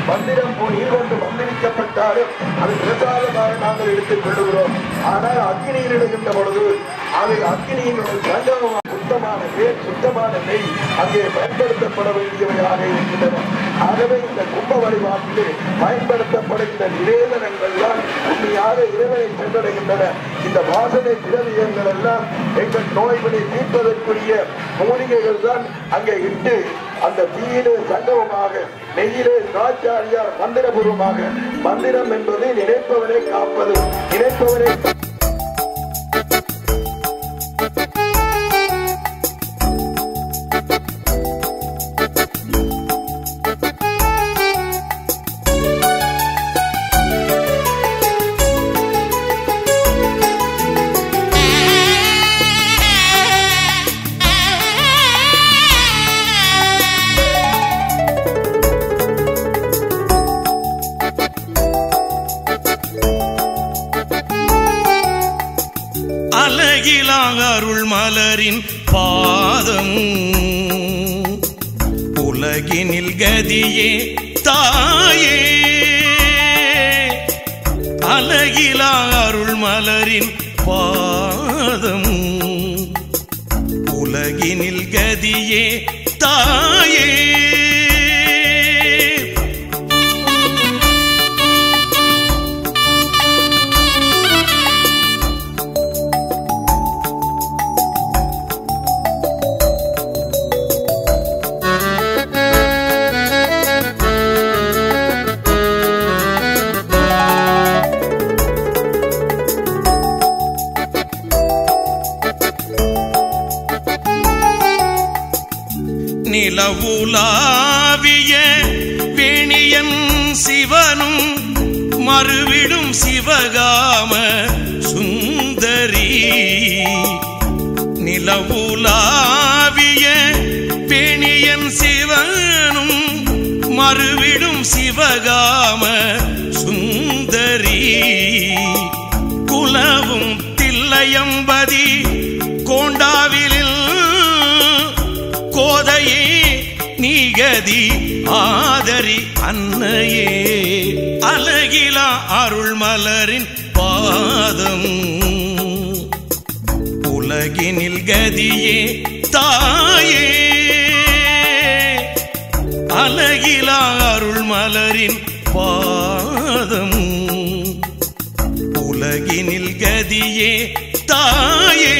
மந்திரம் பொய் கொண்டு மந்திரிக்கப்பட்டாலும் அது பிரசாதமாக நாங்கள் எடுத்துக் கொள்ளுகிறோம் ஆனால் அக்னியில் இடுகின்ற பொழுது அது அக்னியினுடைய சங்கமமாக சுத்தமான பேர் சுத்தமான நெய் அங்கே பயன்படுத்தப்பட வேண்டியவையாக இருக்கின்றன ஆகவே இந்த கும்ப வழிபாட்டிலே பயன்படுத்தப்படுகின்ற நிவேதனங்கள் தான் உண்மையாக இறைவனை சென்றடைகின்றன இந்த வாசனை திரவியங்கள் எல்லாம் எங்கள் நோய்களை தீர்ப்பதற்குரிய மூலிகைகள் தான் அங்கே இட்டு அந்த தீயிலே சங்கமமாக நெய்யிலே திராட்சாரியார் மந்திரபூர்வமாக மந்திரம் என்பது நினைப்பவனை காப்பது நினைப்பவனை அழகிலாக அருள் மலரின் பாதம் உலகினில் கதியே தாயே அழகிலாக அருள் மலரின் பாதம் உலகினில் கதியே தாயே நிலவுலாவிய வேணியன் சிவனும் மறுவிடும் சிவகாம சுந்தரி நிலவுலாவிய வேணியன் சிவனும் மறுவிடும் சிவகாம சுந்தரி குலவும் தில்லையம்பதி கோண்டாவிலில் கோதையே நீகதி ஆதரி அன்னையே அழகிலா அருள் மலரின் பாதம் உலகினில் கதியே தாயே அழகிலா அருள் மலரின் பாதம் உலகினில் கதியே தாயே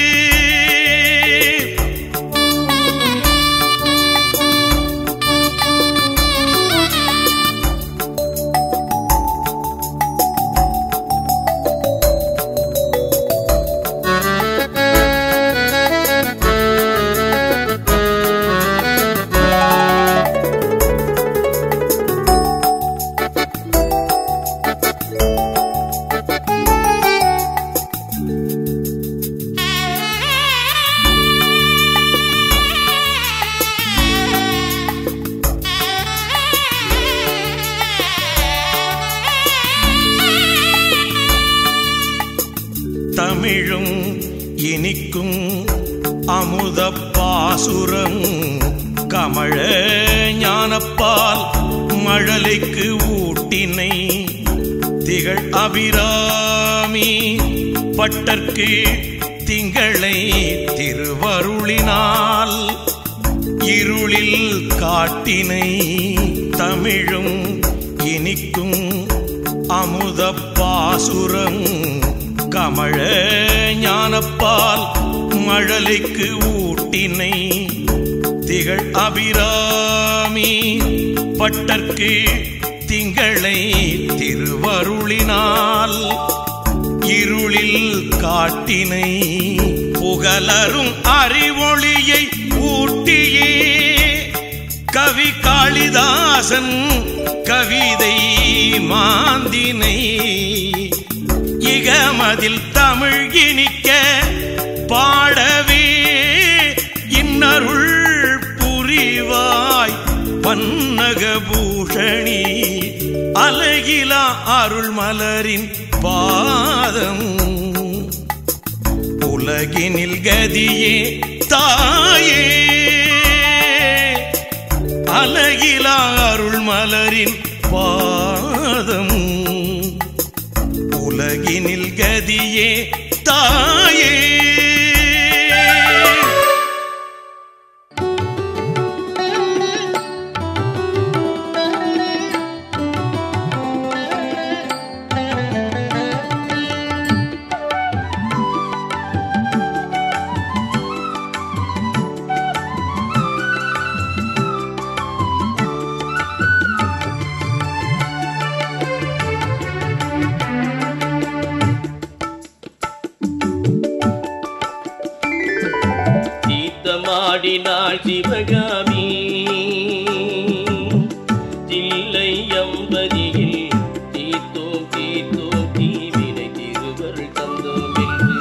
தமிழும் இனிக்கும் அமுத பாசுரம் கமழ ஞானப்பால் மழலைக்கு ஊட்டினை திகழ் அபிராமி பட்டற்கு திங்களை திருவருளினால் இருளில் காட்டினை தமிழும் இனிக்கும் அமுத பாசுரம் கமழ ஞானப்பால் மழலைக்கு ஊட்டினை திகழ் அபிராமி பட்டற்கு திங்களை திருவருளினால் இருளில் காட்டினை புகழரும் அறிவொளியை ஊட்டியே கவி காளிதாசன் கவிதை மாந்தினை இகமதில் தமிழ் இனிக்க பாடவே இன்னருள் புரிவாய் பன்னக பூஷணி அழகிலா அருள் மலரின் பாதம் உலகினில் கதியே தாயே அலகிலா அருள் மலரின் பாதமும் உலகினில் கதியே தாயே தீர்த்தமாடினாள் சிவகாமி தில்லை அம்பதியில் தீர்த்தோம் தீர்த்தோம் தீவினை திருவர் தந்தோம் என்று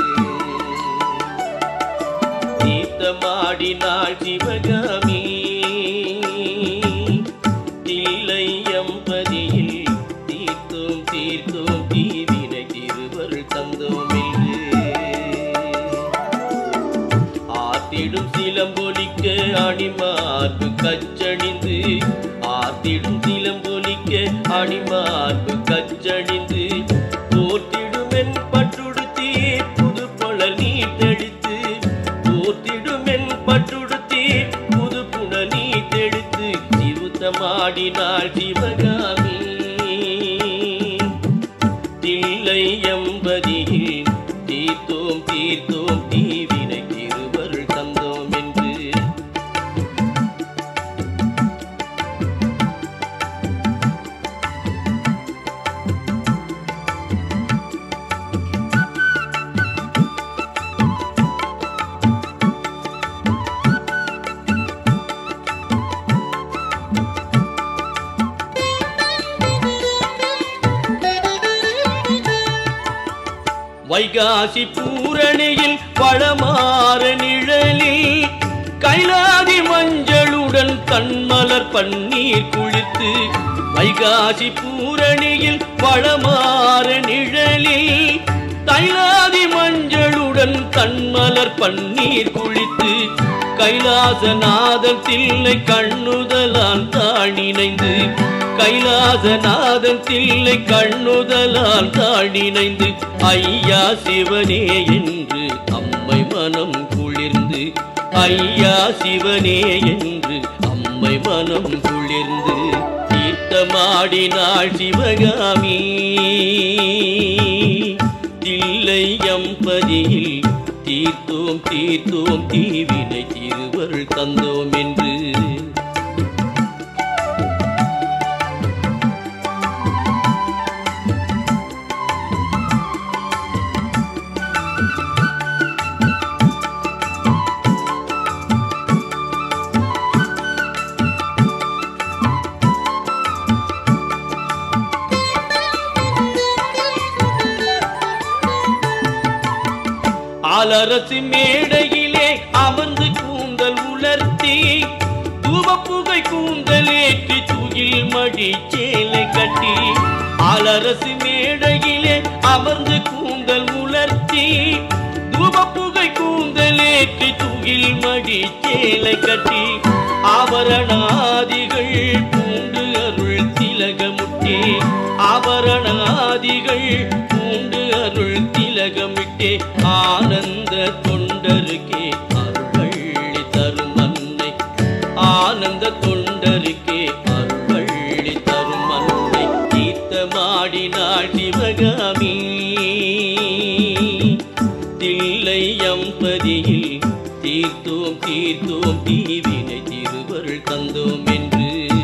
தீர்த்தமாடினாள் சிவகாமி தில்லை அம்பதியில் தீர்த்தோம் தீர்த்தோம் தீவினை திருவர் தந்தோம் என்று ஆத்திடும் சிலம்பொலிக்க அணிமார்பு கச்சணிந்து ஆத்திடும் சிலம்பொலிக்க அணிமார்பு கச்சணிந்து போற்றிடுமென் பட்டுடுத்தி புது புனல் நீர் தெளித்து போற்றிடுமென் பட்டுடுத்தி புது புனல் நீர் தெளித்து சிவுத்தமாடினாள் சிவகாமி தில்லை எம்பதியில் தீர்த்தோம் தீர்த்தோம் தீவினை திருவருள் தந்தோம் என்று வைகாசி பூரணியில் பழமாற நிழலில் கைலாதி மஞ்சளுடன் கண்மலர் பன்னீர் குளித்து வைகாசி பூரணியில் பழமாற நிழலில் தைலாதி மஞ்சளுடன் கண்மலர் பன்னீர் குளித்து கைலாசநாதன் தில்லை கண்ணுதலான் தாழினைந்து கைலாசநாதன் தில்லை கண்ணுதலால் தாழினைந்து ஐயா சிவனே என்று அம்மை மனம் குளிர்ந்து ஐயா சிவனே என்று அம்மை மனம் குளிர்ந்து தீர்த்தமாடினாள் சிவகாமி தில்லை எம்பதியில் தீர்த்தோம் தீர்த்தோம் தீவினை திருவருள் தந்தோம் என்று ஆலரசு மேடையிலே அமர்ந்து கூந்தல் உலர்த்தி தூவப்புகை கூந்தல் ஏற்றி துகில் மடி சேலை கட்டி ஆலரசு மேடையிலே அமர்ந்து கூந்தல் உலர்த்தி தூவப்புகை கூந்தல் ஏற்றி துகில் மடி சேலை கட்டி ஆபரணாதிகள் பூண்டு அருள் திலகமுட்டே ஆபரணாதிகள் பூண்டு அருள் திலகமிட்டே ஆனந்த தொண்டருக்கே அருள்வள்ளி தரும் அன்னை ஆனந்த தொண்டருக்கே அருள்வள்ளி தரும் அன்னை தீர்த்தமாடினாள் சிவகாமி தில்லை அம்பதியில் தீர்த்தோம் தீர்த்தோம் தீவினை திருவருள் தந்தோம் என்று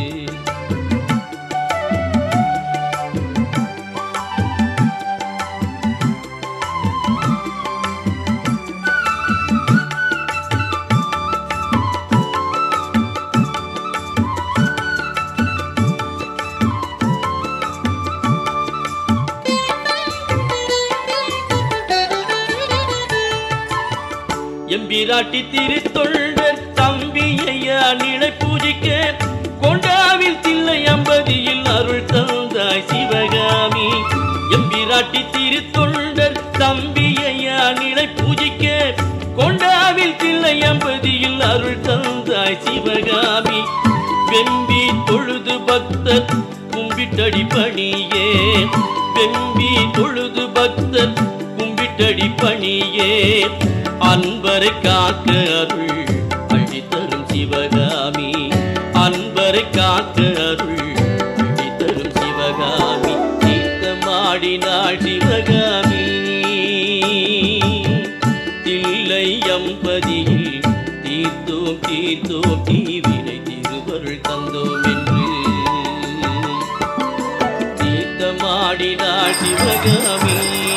எம்பிராட்டி திருத்தொண்டர் தம்பியையா நிலை பூஜிக்க கொண்டாவில் தில்லை அம்பதியில் அருள் தந்தாய் சிவகாமி எம்பிராட்டி திருத்தொண்டர் தம்பியையா நிலை பூஜிக்க கொண்டாவில் தில்லை அம்பதியில் அருள் தந்தாய் சிவகாமி வெம்பி கும்பிட்டடி பணியே வெம்பி தொழுது பக்தர் கும்பிட்டடி பணியே அன்பரை காக்க அருள் அழி தரும் சிவகாமி அன்பரை காக்க அருள் அழி தரும் சிவகாமி தீர்த்தமாடினாள் சிவகாமி தில்லை அம்பதியில் தீர்த்தோம் தீர்த்தோம் தீவினை திருவருள் தந்தோம் என்று தீர்த்தமாடினாள் சிவகாமி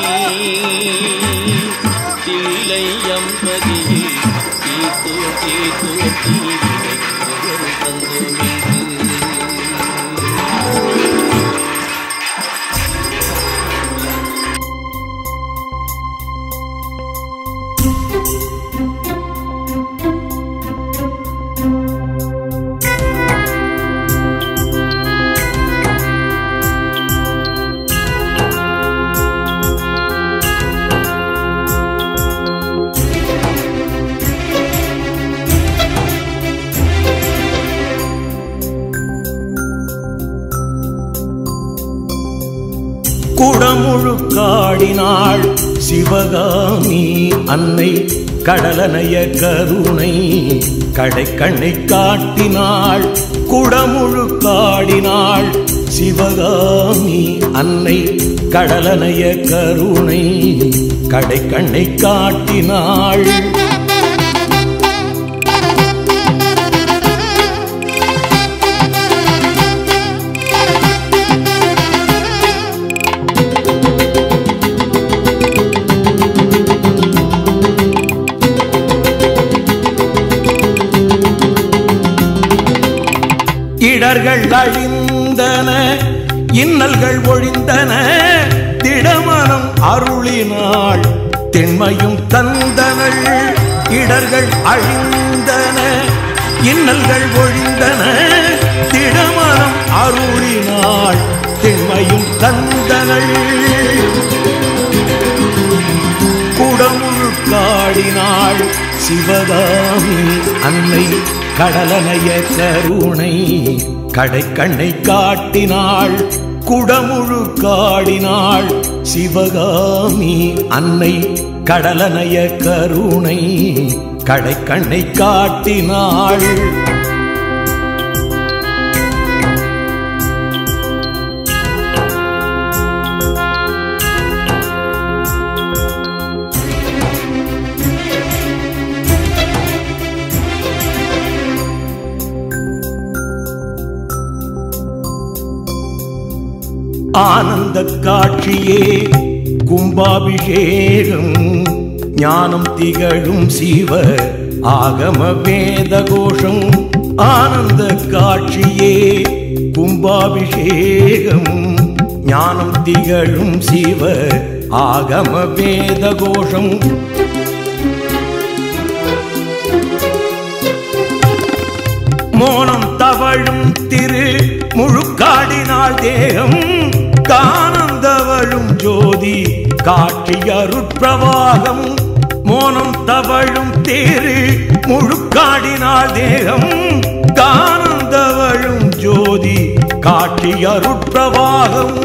தில்லை அம்பதியில் தீர்த்தோம் தீர்த்தோம் தீவினை திருவருள் தந்தோம் என்று குடமுழுக்காடினாள் சிவகாமி அன்னை கடலனைய கருணை கடைக்கண்ணை காட்டினாள் குடமுழுக்காடினாள் சிவகாமி அன்னை கடலனைய கருணை கடைக்கண்ணை காட்டினாள் இடர்கள் அழிந்தன இன்னல்கள் ஒழிந்தன திடமனம் அருளினாள் திண்மையும் தந்தனள் இடர்கள் அழிந்தன இன்னல்கள் ஒழிந்தன திடமனம் அருளினாள் திண்மையும் தந்தனள் குடமுழுக்காடினாள் சிவகாமி அன்னை கடலனைய கருணை கடைக்கண்ணை காட்டினாள் குடமுழுக்காடினாள் சிவகாமி அன்னை கடலனைய கருணை கடைக்கண்ணை காட்டினாள் ஆனந்த காட்சியே கும்பாபிஷேகம் ஞானம் திகழும் சிவ ஆகம வேத கோஷம் ஆனந்த காட்சியே கும்பாபிஷேகம் ஞானம் திகழும் சிவ ஆகம வேத கோஷம் மோனம் தவழும் திரு முழுக்காடினாள் தேகம் காணந்தவழும் ஜோதி காட்சி அருட்பிரவாகம் மோனம் தவழும் திரு முழுக்காடினாள் தேகம் காணந்தவழும் ஜோதி காட்சி அருட்பிரவாகம்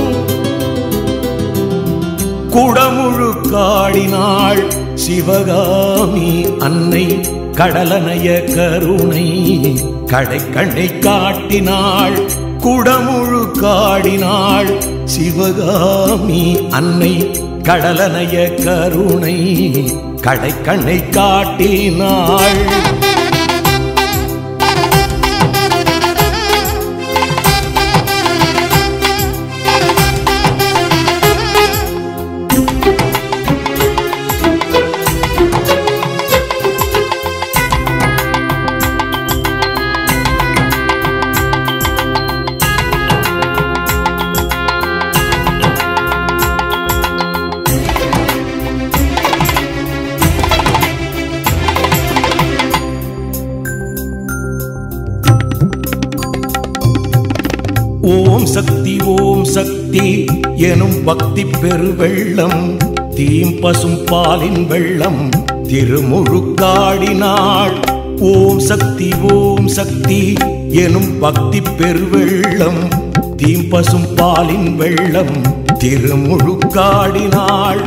குடமுழுக்காடினாள் சிவகாமி அன்னை கடலனைய கருணை கடைக்கண்ணை காட்டினாள் குடமுழுக்காடினாள் சிவகாமி அன்னை கடலனைய கருணை கடைக்கண்ணை காட்டினாள் ஓம் சக்தி ஓம் சக்தி எனும் பக்தி பெருவெள்ளம் தீம் பசும் பாலின் வெள்ளம் திருமுழுக்காடினாள் ஓம் சக்தி ஓம் சக்தி எனும் பக்தி பெருவெள்ளம் தீம்பசும் பாலின் வெள்ளம் திருமுழுக்காடினாள்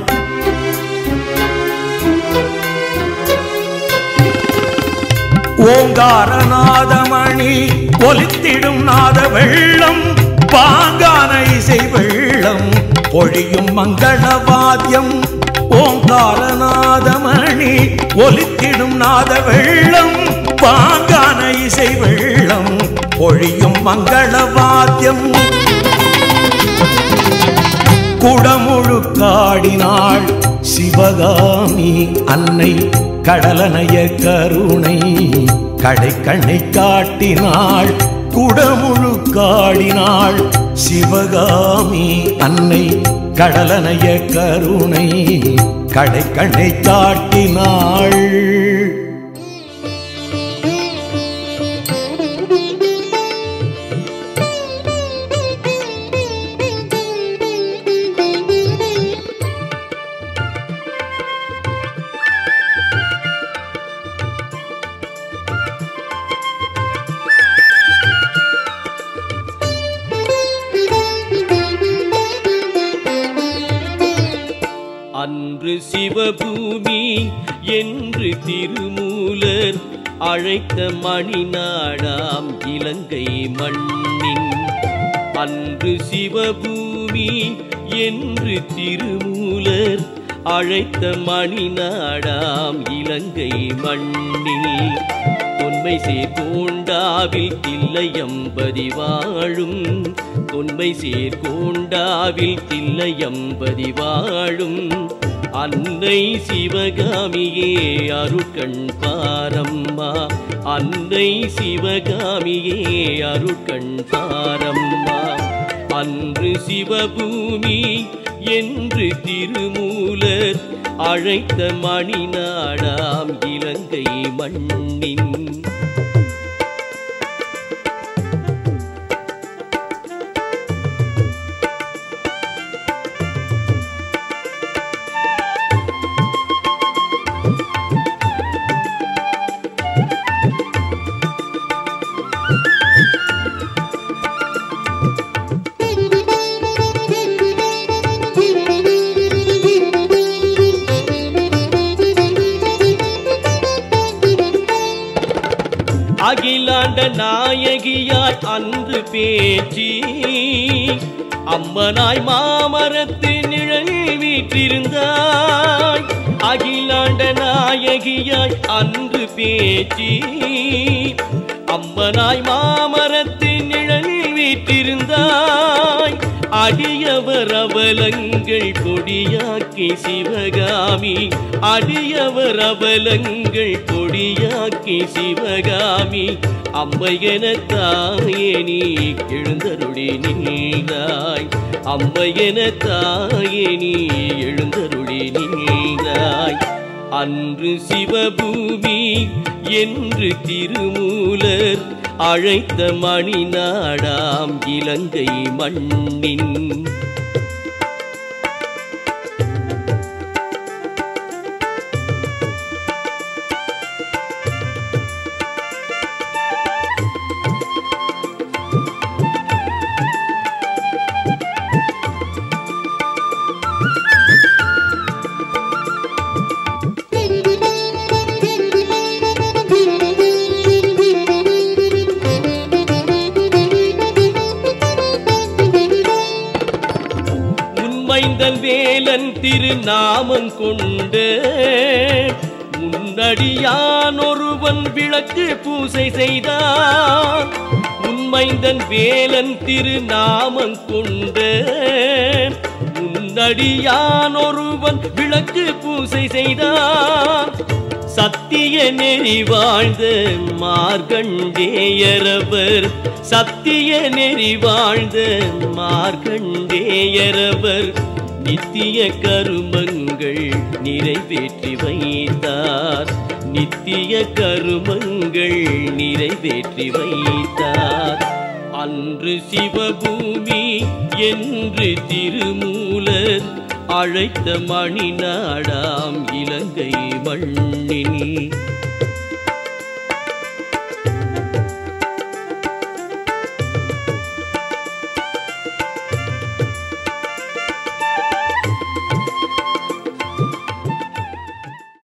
ஓங்காரநாதமணி ஒலித்திடும் நாத வெள்ளம் பாங்கான இசை வெள்ளம் பொழியும் மங்களவாத்தியம் ஓங்காரநாதமணி ஒலித்திடும் நாத வெள்ளம் பாங்கான இசை வெள்ளம் பொழியும் மங்களவாத்தியம் குடமுழுக்காடினாள் சிவகாமி அன்னை கடலனைய கருணை கடைக்கண்ணை காட்டினாள் குடமுழுக்காடினாள் சிவகாமி அன்னை கடலனைய கருணை கடைக்கண்ணை காட்டினாள் அன்று சிவபூமி என்று திருமூலர் அழைத்த மணி நாடாம் இலங்கை மண்ணின் அன்று சிவபூமி என்று திருமூலர் அழைத்த மணி நாடாம் இலங்கை மண்ணில் தொன்மை சேர்கோண்டாவில் தில்லையம்பதி வாழும் தொன்மை சேர்கோண்டாவில் தில்லையம்பதி வாழும் அன்னை சிவகாமியே அருட்கண் பாரம்மா அன்னை சிவகாமியே அருட்கண் பாரம்மா அன்று சிவபூமி என்று திருமூலர் அழைத்த மணி நாடாம் இலங்கை மண்ணின் அகிலாண்ட நாயகியாய் அன்று பேச்சு அம்மனாய் மாமரத்து நிழலில் வீற்றிருந்தாய் அகிலாண்ட நாயகியாய் அன்று பேச்சு அம்மனாய் மாமரத்து நிழலில் வீற்றிருந்தாய் அடியவர் அவலங்கள் கொடியாக்கி சிவகாமி அடியவர் அவலங்கள் கொடியாக்கி சிவகாமி அம்மையன தாயே நீ எழுந்தருளி நின்றாய் அம்மையன தாயே நீ எழுந்தருளி நின்றாய் அன்று சிவபூமி என்று திருமூலர் அழைத்த மணி நாடாம் இலங்கை மண்ணின் உண்மைந்தன் வேலன் திருநாமம் கொண்டு முன்னடியான் ஒருவன் விளக்கு பூசை செய்தான் உண்மைந்தன் வேலன் திருநாமம் கொண்டு முன்னடியான் ஒருவன் விளக்கு பூசை செய்தான் சத்திய நெறி வாழ்ந்த மார்கண்டேயரவர் சத்திய நெறி வாழ்ந்த மார்கண்டேயரவர் நித்திய கருமங்கள் நிறைவேற்றி வைத்தார் நித்திய கருமங்கள் நிறைவேற்றி வைத்தார் அன்று சிவபூமி என்று திருமூலர் அழைத்த மணி நாடாம் இலங்கை மண்ணின்